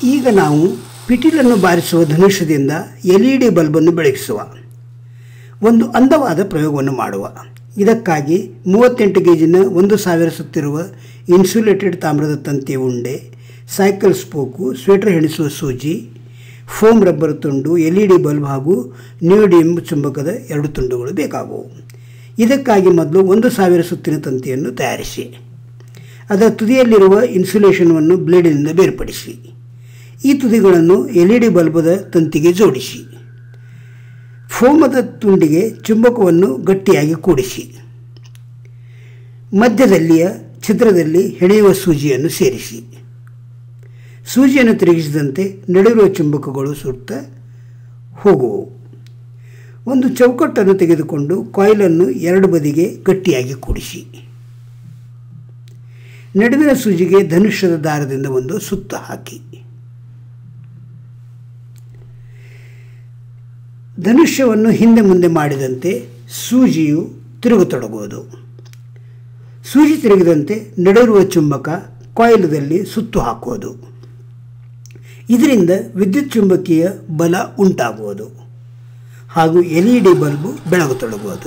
ಈಗ ನಾವು ಪಿಟೀಲನ್ನು ಬಾರಿಸುವ ಧನುಷ್ಯದಿಂದ ಎಲ್ ಇ ಡಿ ಬಲ್ಬನ್ನು ಬೆಳಗಿಸುವ ಒಂದು ಅಂದವಾದ ಪ್ರಯೋಗವನ್ನು ಮಾಡುವ ಇದಕ್ಕಾಗಿ ಮೂವತ್ತೆಂಟು ಗೇಜಿನ ಒಂದು ಸಾವಿರ ಸುತ್ತಿರುವ ಇನ್ಸುಲೇಟೆಡ್ ತಾಮ್ರದ ತಂತಿ ಉಂಡೆ ಸೈಕಲ್ ಸ್ಪೋಕು ಸ್ವೆಟರ್ ಹೆಣಿಸುವ ಸೂಜಿ ಫೋಮ್ ರಬ್ಬರ್ ತುಂಡು ಎಲ್ ಇ ಡಿ ಬಲ್ಬ್ ಹಾಗೂ ನ್ಯೂಡಿಯಂ ಚುಂಬಕದ ಎರಡು ತುಂಡುಗಳು ಬೇಕಾಗುವು ಇದಕ್ಕಾಗಿ ಮೊದಲು ಒಂದು ಸಾವಿರ ಸುತ್ತಿನ ತಂತಿಯನ್ನು ತಯಾರಿಸಿ ಅದರ ತುದಿಯಲ್ಲಿರುವ ಇನ್ಸುಲೇಷನವನ್ನು ಬ್ಲೇಡಿನಿಂದ ಬೇರ್ಪಡಿಸಿ ಈ ತುದಿಗಳನ್ನು ಎಲ್ ಇ ಡಿ ಬಲ್ಬದ ತಂತಿಗೆ ಜೋಡಿಸಿ ಫೋಮದ ತುಂಡಿಗೆ ಚುಂಬಕವನ್ನು ಗಟ್ಟಿಯಾಗಿ ಕೂಡಿಸಿ ಮಧ್ಯದಲ್ಲಿಯ ಛಿದ್ರದಲ್ಲಿ ಹೆಣೆಯುವ ಸೂಜಿಯನ್ನು ಸೇರಿಸಿ ಸೂಜಿಯನ್ನು ತಿರುಗಿಸಿದಂತೆ ನಡೆಯುವ ಚುಂಬಕಗಳು ಸುತ್ತ ಹೋಗುವವು ಒಂದು ಚೌಕಟ್ಟನ್ನು ತೆಗೆದುಕೊಂಡು ಕಾಯಿಲನ್ನು ಎರಡು ಬದಿಗೆ ಗಟ್ಟಿಯಾಗಿ ಕೂಡಿಸಿ ನಡುವಿನ ಸೂಜಿಗೆ ಧನುಷ್ಯದ ದಾರದಿಂದ ಒಂದು ಸುತ್ತ ಹಾಕಿ ಧನುಷ್ಯವನ್ನು ಹಿಂದೆ ಮುಂದೆ ಮಾಡಿದಂತೆ ಸೂಜಿಯು ತಿರುಗತೊಡಗುವುದು ಸೂಜಿ ತಿರುಗಿದಂತೆ ನಡೆಯುವ ಚುಂಬಕ ಕಾಯಿಲದಲ್ಲಿ ಸುತ್ತು ಹಾಕುವುದು ಇದರಿಂದ ವಿದ್ಯುತ್ ಚುಂಬಕೀಯ ಬಲ ಉಂಟಾಗುವುದು ಹಾಗೂ ಎಲ್ ಇ ಡಿ ಬಲ್ಬು ಬೆಳಗತೊಡಗುವುದು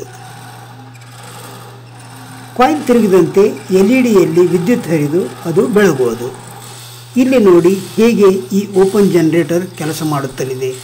ಕಾಯಿಲ್ ತಿರುಗಿದಂತೆ ಎಲ್ ಇ ಡಿಯಲ್ಲಿ ವಿದ್ಯುತ್ ಹರಿದು ಅದು ಬೆಳಗುವುದು ಇಲ್ಲಿ ನೋಡಿ ಹೇಗೆ ಈ ಓಪನ್ ಜನರೇಟರ್ ಕೆಲಸ ಮಾಡುತ್ತಲಿದೆ